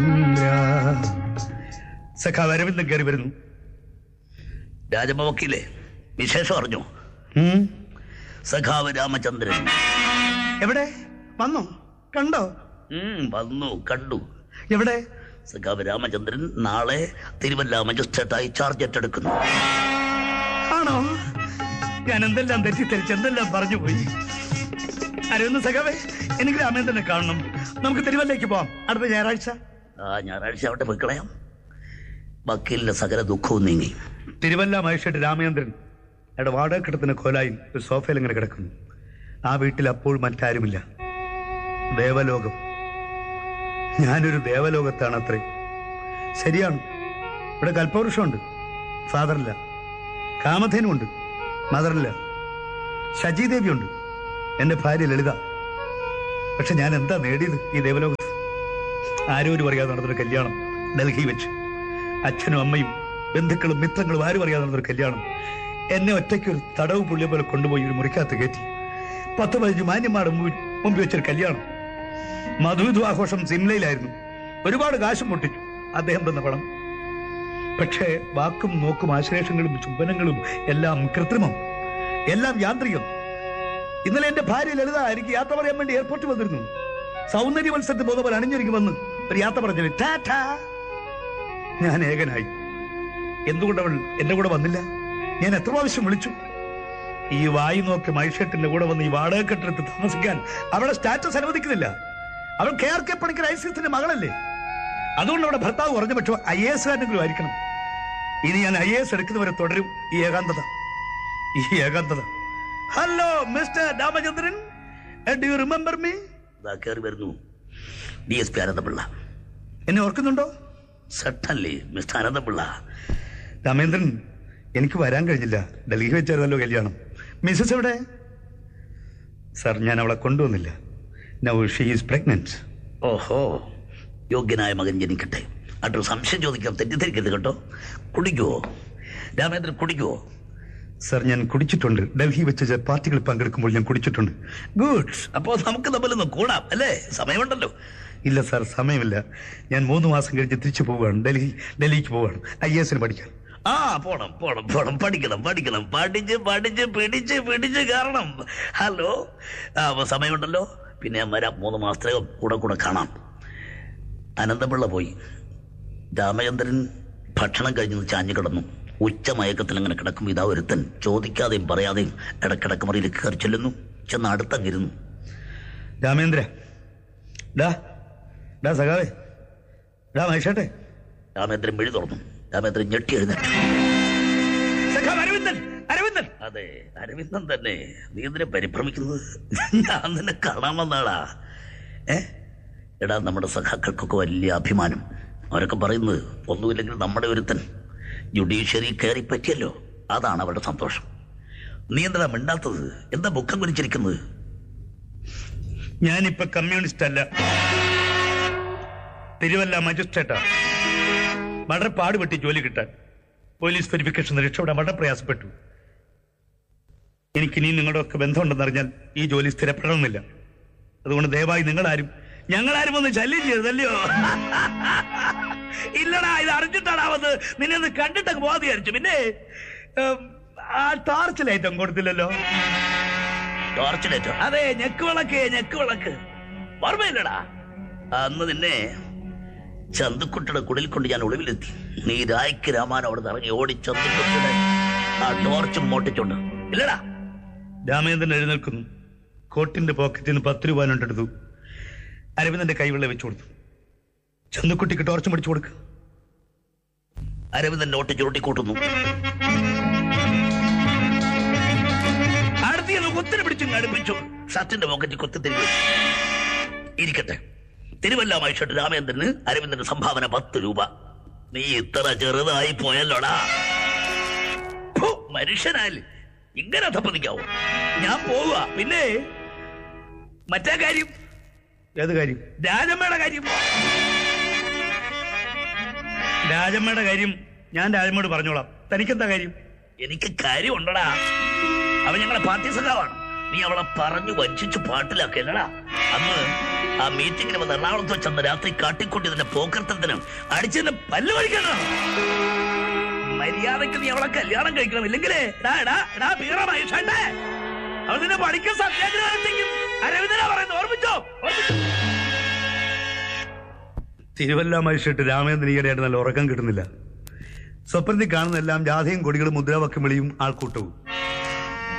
സഖാവ് അരവിന്ദൻ കയറി വരുന്നു രാജമ്മ വക്കീലേ വിശേഷം അറിഞ്ഞു ഉം. സഖാവ് രാമചന്ദ്രൻ എവിടെ വന്നോ കണ്ടോ ഉം, വന്നു കണ്ടു എവിടെ സഖാവ് രാമചന്ദ്രൻ നാളെ തിരുവല്ല മജിസ്ട്രേറ്റായി ചാർജ് ഏറ്റെടുക്കുന്നു ആണോ ഞാൻ എന്തെല്ലാം തെറ്റിദ്ധരിച്ച് എന്തെല്ലാം പറഞ്ഞു പോയി അരവിന്ദ സഖാവേ എനിക്ക് രാമേന്ദ്രനെ കാണണം നമുക്ക് തിരുവല്ലേക്ക് പോവാം അടുത്ത ഞായറാഴ്ച ആ ഞായറാഴ്ച അവിടെ പോയി കളയാം വക്കീലിന്റെ സകല ദുഃഖവും നീങ്ങി തിരുവല്ല മഹേഷട്ട് രാമേന്ദ്രൻ അയാളുടെ വാടക കിടത്തിന് കോലായിൽ ഒരു സോഫയിൽ ഇങ്ങനെ കിടക്കുന്നു ആ വീട്ടിൽ അപ്പോൾ മറ്റാരുമില്ല ദേവലോകം ഞാനൊരു ദേവലോകത്താണ് അത്രേ ശരിയാണ് ഇവിടെ കൽപ്പവൃക്ഷമുണ്ട് ഫാദറില്ല കാമധേനുണ്ട് മദറില്ല ശചിദേവിയുണ്ട് എന്റെ ഭാര്യ ലളിത പക്ഷെ ഞാൻ എന്താ നേടിയത് ഈ ദേവലോകത്ത് ആരോരും അറിയാതെ നടന്നൊരു കല്യാണം ഡൽഹി വെച്ച് അച്ഛനും അമ്മയും ബന്ധുക്കളും മിത്രങ്ങളും ആരും അറിയാതെ നടന്നൊരു കല്യാണം എന്നെ ഒറ്റയ്ക്ക് ഒരു തടവ് പുള്ളിയെ പോലെ കൊണ്ടുപോയി ഒരു മുറിക്കകത്ത് കയറ്റി പത്ത് പതിനഞ്ച് മാന്യന്മാരുടെ മുമ്പിൽ മുമ്പിൽ വെച്ചൊരു കല്യാണം മധുവിധു ആഘോഷം സിംലയിലായിരുന്നു ഒരുപാട് കാശും പൊട്ടിച്ചു അദ്ദേഹം തന്ന പണം പക്ഷേ വാക്കും നോക്കും ആശ്ലേഷങ്ങളും ചുംബനങ്ങളും എല്ലാം കൃത്രിമം എല്ലാം യാന്ത്രികം ഇന്നലെ എന്റെ ഭാര്യ ലളിത എനിക്ക് യാത്ര പറയാൻ വേണ്ടി എയർപോർട്ടിൽ വന്നിരുന്നു സൗന്ദര്യ മത്സരത്തിൽ പോകുന്നവർ അണിഞ്ഞൊരുങ്ങി വന്ന് ഒരു യാത്ര പറഞ്ഞു ടാറ്റാ ഞാൻ ഏകനായി എന്തുകൊണ്ട് അവൾ എന്റെ കൂടെ വന്നില്ല ഞാൻ എത്ര പ്രാവശ്യം വിളിച്ചു ഈ വായി നോക്കി മൈഷട്ടിന്റെ കൂടെ വന്ന് ഈ വാടക കെട്ടിടത്ത് താമസിക്കാൻ അവളെ സ്റ്റാറ്റസ് അനുവദിക്കുന്നില്ല അവൾ കെ ആർ കെ പണിക്കർ ഐസിഎസിന്റെ മകളല്ലേ അതുകൊണ്ട് അവിടെ ഭർത്താവ് കുറഞ്ഞ പക്ഷോ ഐ എ എസ് കാരനെങ്കിലും ആയിരിക്കണം ഇനി ഞാൻ ഐ എ എസ് എടുക്കുന്നവരെ തുടരും ഈ ഏകാന്തത ഈ ഏകാന്തത hello mister Ramachandran do you remember me ഇതാ കയറി വരുന്നു ഡി എസ് പി അനന്തപിള്ള എന്നെ ഓർക്കുന്നുണ്ടോ സട്ടൻലി മിസ്റ്റർ അനന്തപിള്ള രാമേന്ദ്രൻ എനിക്ക് വരാൻ കഴിഞ്ഞില്ല ഡൽഹി വെച്ചായിരുന്നല്ലോ കല്യാണം മിസ്സസ് എവിടെ സാർ ഞാൻ അവളെ കൊണ്ടുവന്നില്ല നൗ ഷീ ഈസ് പ്രഗ്നന്റ് ഓഹോ യോഗ്യനായ മകൻ ജനിക്കട്ടെ അട്ടൊരു സംശയം ചോദിക്കാം തെറ്റിദ്ധരിക്കരുത് കേട്ടോ കുടിക്കുവോ രാമേന്ദ്രൻ കുടിക്കുവോ സാർ ഞാൻ കുടിച്ചിട്ടുണ്ട് ഡൽഹി വെച്ച് ചില പാർട്ടികളിൽ പങ്കെടുക്കുമ്പോൾ ഞാൻ കുടിച്ചിട്ടുണ്ട് ഗുഡ് അപ്പോ നമുക്ക് തമ്മിലൊന്ന് കൂടാം അല്ലേ സമയമുണ്ടല്ലോ ഇല്ല സാർ സമയമില്ല ഞാൻ മൂന്ന് മാസം കഴിഞ്ഞ് തിരിച്ചു പോവുകയാണ് ഡൽഹി ഡൽഹിക്ക് പോവുകയാണ് ഐ എസിന് പഠിക്കാൻ ആ പോണം പോണം പോണം പഠിക്കണം പഠിക്കണം പഠിച്ച് പഠിച്ച് പിടിച്ച് പിടിച്ച് കയറണം ഹലോ ആ അപ്പൊ സമയമുണ്ടല്ലോ പിന്നെ ഞാൻ വരാം മൂന്ന് മാസത്തേക്ക് കൂടെ കൂടെ കാണാം അനന്തപിള്ള പോയി രാമചന്ദ്രൻ ഭക്ഷണം കഴിഞ്ഞ് ചാഞ്ഞു കിടന്നു ഉച്ച മയക്കത്തിൽ അങ്ങനെ കിടക്കും ഇതാ ഒരുത്തൻ ചോദിക്കാതെയും പറയാതെയും ഇടക്കിടക്ക് മറിയിൽ കയറി ചെല്ലുന്നു ചെന്ന് അടുത്തങ്ങിരുന്നു രാമേന്ദ്ര ഡാ ഡാ സഖാവേ ഡാ മഹേഷേട്ടെ രാമേന്ദ്രൻ വിഴി തുറന്നു രാമേന്ദ്രൻ ഞെട്ടി എഴുന്നേറ്റു സഖാവ് അരവിന്ദൻ അരവിന്ദൻ അതെ അരവിന്ദൻ തന്നെ നീ എന്തിനെ പരിഭ്രമിക്കുന്നത് ഞാൻ നിന്നെ കാണാൻ വന്നാളാ ഏ എടാ നമ്മുടെ സഖാക്കൾക്കൊക്കെ വലിയ അഭിമാനം അവരൊക്കെ പറയുന്നത് ഒന്നുമില്ലെങ്കിൽ നമ്മുടെ ഒരുത്തൻ ജുഡീഷ്യറി കയറി പറ്റിയല്ലോ അതാണ് അവരുടെ സന്തോഷം നീ എന്താ മിണ്ടാത്തത് എന്താ മുഖം കുനിച്ചിരിക്കുന്നത് ഞാനിപ്പോ കമ്മ്യൂണിസ്റ്റ് അല്ല തിരുവല്ല മജിസ്ട്രേറ്റാ വളരെ പാടുപെട്ടി ജോലി കിട്ടാൻ പോലീസ് വെരിഫിക്കേഷൻ രക്ഷപ്പെടാൻ വളരെ പ്രയാസപ്പെട്ടു എനിക്ക് ഇനി നിങ്ങളുടെ ഒക്കെ ബന്ധമുണ്ടെന്ന് അറിഞ്ഞാൽ ഈ ജോലി സ്ഥിരപ്പെടണമെന്നില്ല അതുകൊണ്ട് ദയവായി നിങ്ങളാരും ഞങ്ങളാരും ഒന്ന് ശല്യം ചെയ്തല്ലയോ ഇല്ലടാ ഇത് അറിഞ്ഞിട്ടാടാ വന്ന് നിന്നെ ഒന്ന് കണ്ടിട്ടൊക്കെ പോകാതെ വിചാരിച്ചു പിന്നെ ഉം, ആ ടാർച്ച് ലൈറ്റും കൊടുത്തില്ലല്ലോ ടോർച്ചിലേറ്റോ അതെ ഞെക്ക് വിളക്ക് ഞെക്ക് വിളക്ക് ഓർമ്മയില്ലടാ അന്ന് നിന്നെ ചന്തുക്കുട്ടിയുടെ കുടിൽ കൊണ്ട് ഞാൻ ഒളിവിലെത്തി നീ രായ്ക്ക് രാമാൻ അവിടെ നിന്ന് ഇറങ്ങി ഓടി ചന്തുക്കുട്ടിയുടെ ആ ടോർച്ചും മോട്ടിച്ചുണ്ട് ഇല്ലടാ രാമേന്ദ്രൻ എഴുന്നേൽക്കുന്നു കോട്ടിന്റെ പോക്കറ്റിൽ നിന്ന് പത്ത് രൂപ നോട്ട് എടുത്തു അരവിന്ദന്റെ കൈവെള്ള വെച്ചു കൊടുത്തു ചന്തുക്കുട്ടിക്ക് ടോർച്ച് പിടിച്ചു കൊടുക്ക് അരവിന്ദൻ നോട്ട് ചുരുട്ടി കൂട്ടുന്നു അടുത്ത് ചെന്ന് കുത്തിരി പിടിച്ചു അടുപ്പിച്ചു ഷർട്ടിന്റെ പോക്കറ്റിൽ കുത്തി തിരികെ വെച്ചു. ഇരിക്കട്ടെ തിരുവല്ല മൈഷട്ട് രാമേന്ദ്രന് അരവിന്ദന്റെ സംഭാവന പത്ത് രൂപ നീ ഇത്ര ചെറുതായി പോയല്ലോടാ ഫു, മനുഷ്യനാല് ഇങ്ങനെ അധപ്പതിക്കാവോ ഞാൻ പോവുക പിന്നെ മറ്റേ കാര്യം ഏത് കാര്യം രാജമ്മയുടെ കാര്യം രാജമ്മയുടെ കാര്യം ഞാൻ രാജമ്മയോട് പറഞ്ഞോളാം തനിക്കെന്താ കാര്യം എനിക്ക് കാര്യമുണ്ടടാ അവൻ ഞങ്ങളെ പാർട്ടി സഖാവാണ് നീ അവളെ പറഞ്ഞു വഞ്ചിച്ച് പാട്ടിലാക്കിയല്ലടാ അന്ന് ആ മീറ്റിംഗിന് വന്ന് എറണാകുളത്ത് വെച്ച് അന്ന് രാത്രി കാട്ടിക്കൊണ്ടിരുന്ന പോക്കർത്തത്തിനും അടിച്ചതിന്റെ പല്ല് വഴിക്കണം മര്യാദക്ക് നീ അവളെ കല്യാണം കഴിക്കണം ഇല്ലെങ്കിലേ എടാ എടാ എടാ വീറ മഹേഷേ അവൾ നിന്നെ പഠിക്കാൻ സത്യാഗ്രഹം എത്തിക്കും അരവിന്ദനാ പറയുന്നത് ഓർമ്മിച്ചോ ഓർമ്മിച്ചോ തിരുവല്ല മനുഷ്യട്ട് രാമേന്ദ്രൻ ഈയിടെയായിട്ട് നല്ല ഉറക്കം കിട്ടുന്നില്ല സ്വപ്നത്തിൽ കാണുന്നെല്ലാം ജാഥയും കൊടികളും മുദ്രാവാക്യം വിളിയും ആൾക്കൂട്ടവും